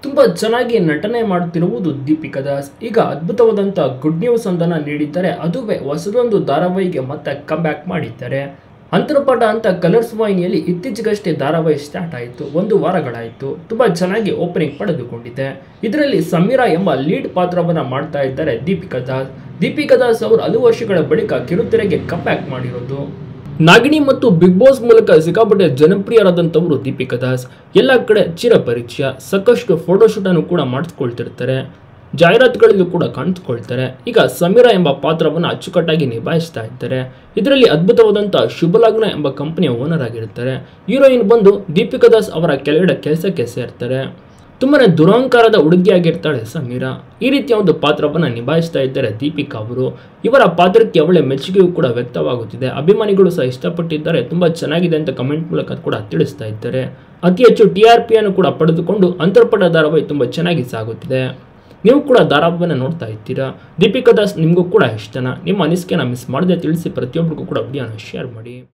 ತುಂಬ ಚೆನ್ನಾಗಿ ನಟನೆ ಮಾಡುತ್ತಿರುವುದು ದೀಪಿಕಾ ದಾಸ್ ಈಗ ಅದ್ಭುತವಾದಂಥ ಗುಡ್ ನ್ಯೂಸ್ ಒಂದನ್ನು ನೀಡಿದ್ದಾರೆ ಅದುವೇ ಹೊಸದೊಂದು ಧಾರಾವಾಹಿಗೆ ಮತ್ತೆ ಕಮ್ಬ್ಯಾಕ್ ಮಾಡಿದ್ದಾರೆ ಅಂತರ್ಪಾಠ ಅಂತ ಕಲರ್ಸ್ ವಾಹಿನಿಯಲ್ಲಿ ಇತ್ತೀಚೆಗಷ್ಟೇ ಧಾರಾವಾಹಿ ಸ್ಟಾರ್ಟ್ ಆಯಿತು ಒಂದು ವಾರಗಳಾಯಿತು ತುಂಬ ಚೆನ್ನಾಗಿ ಓಪನಿಂಗ್ ಪಡೆದುಕೊಂಡಿದೆ ಇದರಲ್ಲಿ ಸಮೀರಾ ಎಂಬ ಲೀಡ್ ಪಾತ್ರವನ್ನು ಮಾಡ್ತಾ ಇದ್ದಾರೆ ದೀಪಿಕಾ ದಾಸ್ ದೀಪಿಕಾ ದಾಸ್ ಅವರು ಹಲವು ವರ್ಷಗಳ ಬಳಿಕ ಕಿರುತೆರೆಗೆ ಕಮ್ಬ್ಯಾಕ್ ಮಾಡಿರೋದು ನಾಗಿಣಿ ಮತ್ತು ಬಿಗ್ ಬಾಸ್ ಮೂಲಕ ಸಿಕ್ಕಾಪಟ್ಟೆ ಜನಪ್ರಿಯರಾದಂಥವರು ದೀಪಿಕಾ ದಾಸ್ ಎಲ್ಲ ಕಡೆ ಚಿರಪರಿಚಯ ಸಾಕಷ್ಟು ಫೋಟೋಶೂಟ್ ಅನ್ನು ಕೂಡ ಮಾಡಿಸ್ಕೊಳ್ತಿರ್ತಾರೆ ಜಾಹೀರಾತುಗಳಲ್ಲೂ ಕೂಡ ಕಾಣಿಸ್ಕೊಳ್ತಾರೆ ಈಗ ಸಮೀರಾ ಎಂಬ ಪಾತ್ರವನ್ನು ಅಚ್ಚುಕಟ್ಟಾಗಿ ನಿಭಾಯಿಸ್ತಾ ಇದ್ದಾರೆ ಇದರಲ್ಲಿ ಅದ್ಭುತವಾದಂಥ ಶುಭಲಗ್ನ ಎಂಬ ಕಂಪನಿಯ ಓನರ್ ಆಗಿರ್ತಾರೆ ಹೀರೋಯಿನ್ ಬಂದು ದೀಪಿಕಾ ದಾಸ್ ಅವರ ಕೆಳಗಡೆ ಕೆಲಸಕ್ಕೆ ಸೇರ್ತಾರೆ ತುಂಬಾನೇ ದುರಹಂಕಾರದ ಹುಡುಗಿಯಾಗಿರ್ತಾಳೆ ಸಮೀರಾ ಈ ರೀತಿಯ ಒಂದು ಪಾತ್ರವನ್ನು ನಿಭಾಯಿಸ್ತಾ ಇದ್ದಾರೆ ದೀಪಿಕಾ ಅವರು ಇವರ ಪಾತ್ರಕ್ಕೆ ಅವಳೆ ಮೆಚ್ಚುಗೆಯೂ ಕೂಡ ವ್ಯಕ್ತವಾಗುತ್ತಿದೆ ಅಭಿಮಾನಿಗಳು ಸಹ ಇಷ್ಟಪಟ್ಟಿದ್ದಾರೆ ತುಂಬ ಚೆನ್ನಾಗಿದೆ ಅಂತ ಕಮೆಂಟ್ ಮೂಲಕ ಕೂಡ ತಿಳಿಸ್ತಾ ಇದ್ದಾರೆ ಅತಿ ಹೆಚ್ಚು ಟಿ ಆರ್ ಪಿಯನ್ನು ಕೂಡ ಪಡೆದುಕೊಂಡು ಅಂತರ್ಪಟ ಧಾರಾವಾಹಿ ತುಂಬ ಚೆನ್ನಾಗಿ ಸಾಗುತ್ತಿದೆ ನೀವು ಕೂಡ ಧಾರಾವಾಹಿಯನ್ನು ನೋಡ್ತಾ ಇರ್ತೀರಾ ದೀಪಿಕಾ ದಾಸ್ ನಿಮಗೂ ಕೂಡ ಇಷ್ಟನಾ ನಿಮ್ಮ ಅನಿಸಿಕೆನ ಮಿಸ್ ಮಾಡದೆ ತಿಳಿಸಿ ಪ್ರತಿಯೊಬ್ಬರಿಗೂ ಕೂಡ ವಿಡಿಯೋನ ಶೇರ್ ಮಾಡಿ